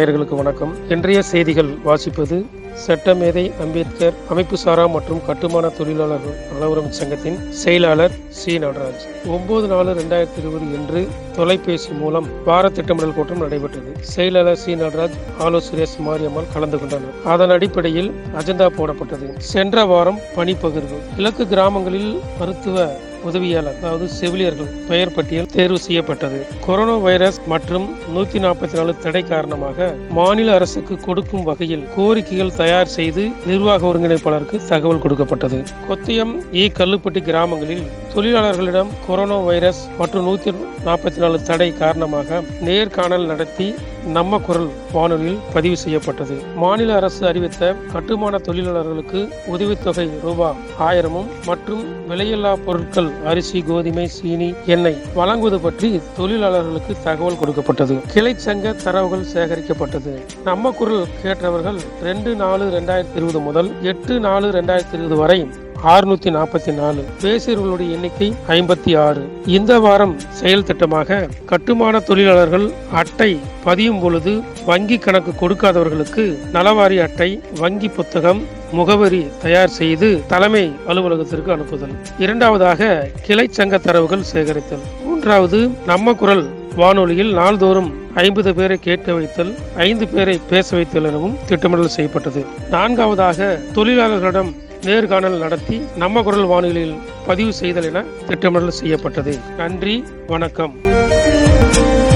நேயர்களுக்கு வணக்கம் இன்றைய செய்திகள் வாசிப்பது சட்டமேதை அம்பேத்கர் அமைப்பு சாரா மற்றும் கட்டுமான தொழிலாளர்கள் நலவுரிமை சங்கத்தின் செயலாளர் சி நடராஜ் ஒன்பது நாலு ரெண்டாயிரத்தி இருபது என்று தொலைபேசி மூலம் வார திட்டமிடல் கூட்டம் நடைபெற்றது செயலாளர் சி நடராஜ் ஆலோசகர் எஸ் மாரியம்மாள் கலந்து கொண்டனர் அதன் அடிப்படையில் அஜெண்டா போடப்பட்டது சென்ற வாரம் பணிப்பகிர்வு கிழக்கு கிராமங்களில் மருத்துவ உதவியாளர் அதாவது செவிலியர்கள் பெயர் பட்டியல் தேர்வு செய்யப்பட்டது கொரோனா வைரஸ் மற்றும் நூத்தி நாற்பத்தி நாலு தடை காரணமாக மாநில அரசுக்கு கொடுக்கும் வகையில் கோரிக்கைகள் தயார் செய்து நிர்வாக ஒருங்கிணைப்பாளருக்கு தகவல் கொடுக்கப்பட்டது கொத்தியம் ஈ கல்லுப்பட்டி கிராமங்களில் தொழிலாளர்களிடம் கொரோனா வைரஸ் மற்றும் நூத்தி நாற்பத்தி நாலு தடை காரணமாக நேர்காணல் நடத்தி நம்ம குரல் வானொலியில் பதிவு செய்யப்பட்டது மாநில அரசு அறிவித்த கட்டுமான தொழிலாளர்களுக்கு உதவித்தொகை ரூபாய் ஆயிரமும் மற்றும் விலையில்லா பொருட்கள் அரிசி கோதுமை சீனி எண்ணெய் வழங்குவது பற்றி தொழிலாளர்களுக்கு தகவல் கொடுக்கப்பட்டது கிளை சங்க தரவுகள் சேகரிக்கப்பட்டது நம்ம குரல் கேட்டவர்கள் ரெண்டு நாலு ரெண்டாயிரத்தி இருபது முதல் எட்டு நாலு ரெண்டாயிரத்தி இருபது வரை ஆறுநூத்தி நாற்பத்தி நாலு பேசியவர்களுடைய எண்ணிக்கை ஐம்பத்தி ஆறு இந்த வாரம் செயல் திட்டமாக கட்டுமான தொழிலாளர்கள் அட்டை பதியும் பொழுது வங்கி கணக்கு கொடுக்காதவர்களுக்கு நலவாரி அட்டை வங்கி புத்தகம் முகவரி தயார் செய்து தலைமை அலுவலகத்திற்கு அனுப்புதல் இரண்டாவதாக கிளை சங்க தரவுகள் சேகரித்தல் மூன்றாவது நம்ம குரல் வானொலியில் நாள்தோறும் ஐம்பது பேரை கேட்க வைத்தல் ஐந்து பேரை பேச வைத்தல் எனவும் திட்டமிடல் செய்யப்பட்டது நான்காவதாக தொழிலாளர்களிடம் நேர்காணல் நடத்தி நம்ம குரல் வானொலியில் பதிவு செய்தல் என திட்டமிடல் செய்யப்பட்டது நன்றி வணக்கம்